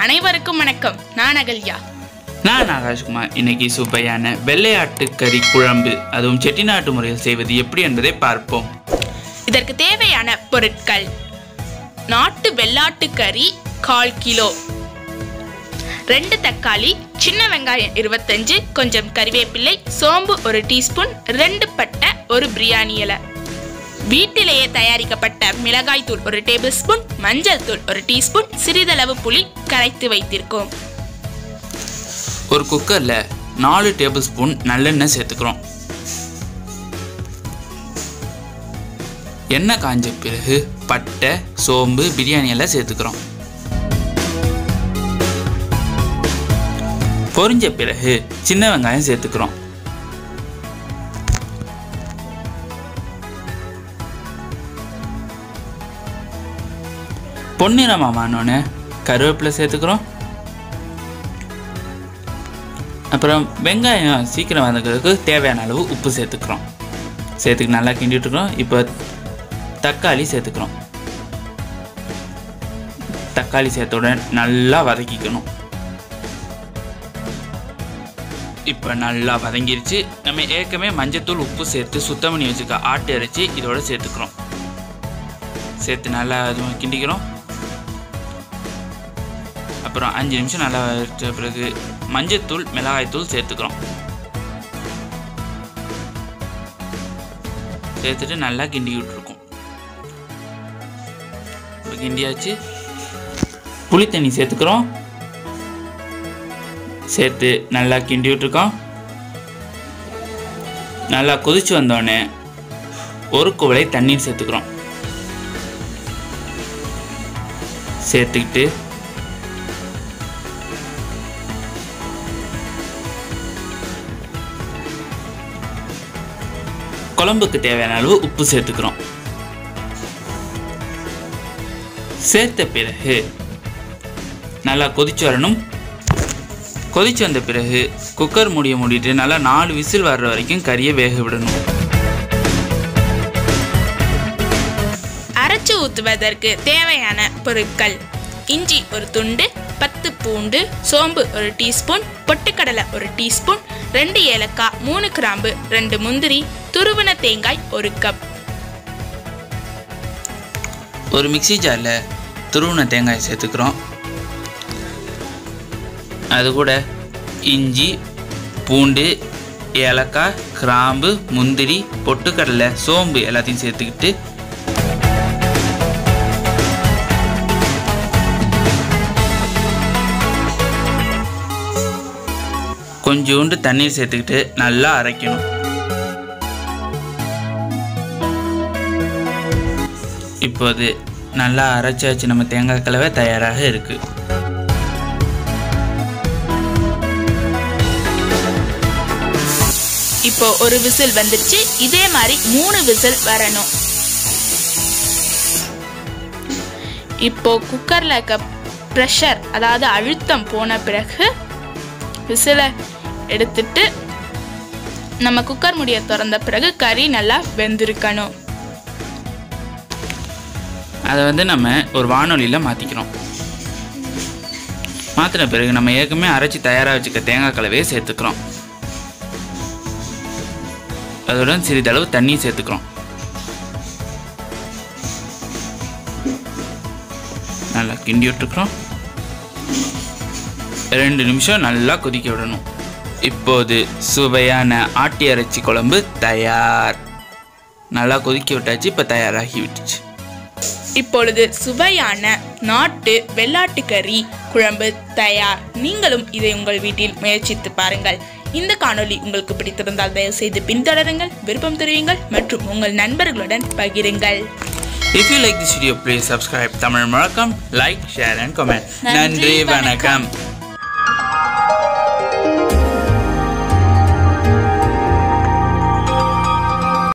அனைவருக்கும் வணக்கம் நான் அகல்யா நான் ஆகாஷ்குமார் இன்னைக்கு சுவையான வெள்ளையாட்டு கறி குழம்பு அதுவும் செட்டிநாட்டு முறையில் செய்வது எப்படி என்பதை பார்ப்போம் இதற்கு தேவையான பொருட்கள் நாட்டு வெள்ளாட்டு கறி கால் கிலோ ரெண்டு தக்காளி சின்ன வெங்காயம் இருபத்தஞ்சு கொஞ்சம் கறிவேப்பிலை சோம்பு ஒரு டீஸ்பூன் ரெண்டு பட்டை ஒரு பிரியாணி இலை வீட்டிலேயே தயாரிக்கப்பட்ட மிளகாய் தூள் ஒரு டேபிள் ஸ்பூன் மஞ்சள் தூள் ஒரு டீஸ்பூன் சிறிதளவு புளி கரைத்து வைத்திருக்கோம் ஒரு குக்கரில் நாலு டேபிள் ஸ்பூன் நல்லெண்ணெய் சேர்த்துக்கிறோம் எண்ணெய் காஞ்ச பிறகு பட்டை சோம்பு பிரியாணி எல்லாம் சேர்த்துக்கிறோம் பொரிஞ்ச பிறகு சின்ன வெங்காயம் சேர்த்துக்கிறோம் பொன்னிறமானோன்னு கருவேப்பிலை சேர்த்துக்கிறோம் அப்புறம் வெங்காயம் சீக்கிரம் வதக்கிறதுக்கு தேவையான அளவு உப்பு சேர்த்துக்கிறோம் சேர்த்துக்கு நல்லா கிண்டிட்டுருக்கோம் இப்போ தக்காளி சேர்த்துக்கிறோம் தக்காளி சேர்த்த உடனே நல்லா வதக்கிக்கணும் இப்போ நல்லா வதங்கிருச்சு நம்ம ஏற்கனவே மஞ்சத்தூள் உப்பு சேர்த்து சுத்தம் பண்ணி வச்சுக்க ஆட்டு இறைச்சி இதோட சேர்த்துக்கிறோம் சேர்த்து நல்லா அதுவும் கிண்டிக்கிறோம் அப்புறம் அஞ்சு நிமிஷம் நல்லா வச்ச பிறகு மஞ்சத்தூள் மிளகாய்த்தூள் சேர்த்துக்கிறோம் சேர்த்துட்டு நல்லா கிண்டி விட்டுருக்கோம் இப்போ கிண்டியாச்சு புளி தண்ணி சேர்த்துக்கிறோம் சேர்த்து நல்லா கிண்டி விட்டுருக்கோம் நல்லா கொதிச்சு வந்தோடனே ஒரு குவளை தண்ணீர் சேர்த்துக்கிறோம் சேர்த்துக்கிட்டு குழம்புக்கு தேவையான அளவு உப்பு சேர்த்துக்கிறோம் சேர்த்த பிறகு நல்லா கொதிச்சு வரணும் கொதிச்சு வந்த பிறகு குக்கர் மூடிய மூடிட்டு நல்லா நாலு விசில் வர்ற வரைக்கும் கறியை வேக விடணும் அரைச்சு ஊற்றுவதற்கு தேவையான பொருட்கள் இஞ்சி ஒரு துண்டு பத்து பூண்டு சோம்பு ஒரு டீஸ்பூன் பொட்டுக்கடலை ஒரு டீஸ்பூன் ரெண்டு ஏலக்காய் மூணு கிராம்பு ரெண்டு முந்திரி துருவன தேங்காய் ஒரு கப் ஒரு மிக்ஸி ஜாரில் துருவின தேங்காய் சேர்த்துக்கிறோம் அது கூட இஞ்சி பூண்டு ஏலக்காய் கிராம்பு முந்திரி பொட்டுக்கடலை சோம்பு எல்லாத்தையும் சேர்த்துக்கிட்டு கொஞ்சோண்டு தண்ணீர் சேர்த்துக்கிட்டு நல்லா அரைக்கணும் இப்போது நல்லா அரைச்சாச்சு நம்ம தேங்காய் கலவை தயாராக இருக்கு இப்போ ஒரு விசில் வந்துருச்சு இதே மாதிரி மூணு விசில் வரணும் இப்போ குக்கரில் இருக்க ப்ரெஷர் அதாவது அழுத்தம் போன பிறகு விசிலை எடுத்துட்டு நம்ம குக்கர் முடிய திறந்த பிறகு கறி நல்லா வெந்திருக்கணும் அதை வந்து நம்ம ஒரு வானொலியில் மாற்றிக்கிறோம் மாற்றின பிறகு நம்ம ஏற்கனவே அரைச்சி தயாராக வச்சுக்க தேங்காய் கலவையை சேர்த்துக்கிறோம் அதோட சிறிதளவு தண்ணி சேர்த்துக்கிறோம் நல்லா கிண்டி விட்டுருக்குறோம் ரெண்டு நிமிஷம் நல்லா கொதிக்க விடணும் இப்போது சுவையான ஆட்டி இறைச்சி குழம்பு தயார் நல்லா கொதிக்க விட்டாச்சு இப்போ தயாராகி விட்டுச்சு இப்பொழுது சுவையான நாட்டு வெள்ளாட்டு கறி குழம்பு தயார் நீங்களும் இதை உங்கள் வீட்டில் முயற்சித்து பாருங்கள் இந்த காணொளி உங்களுக்கு பிடித்திருந்தால் தயவு செய்து பின்தொடருங்கள் விருப்பம் தெரிவிங்கள் மற்றும் உங்கள் நண்பர்களுடன் பகிருங்கள் If you like this video, please subscribe Tamil Murakam, like, share and comment. நன்றி, நன்றி வணக்கம். வணக்கம்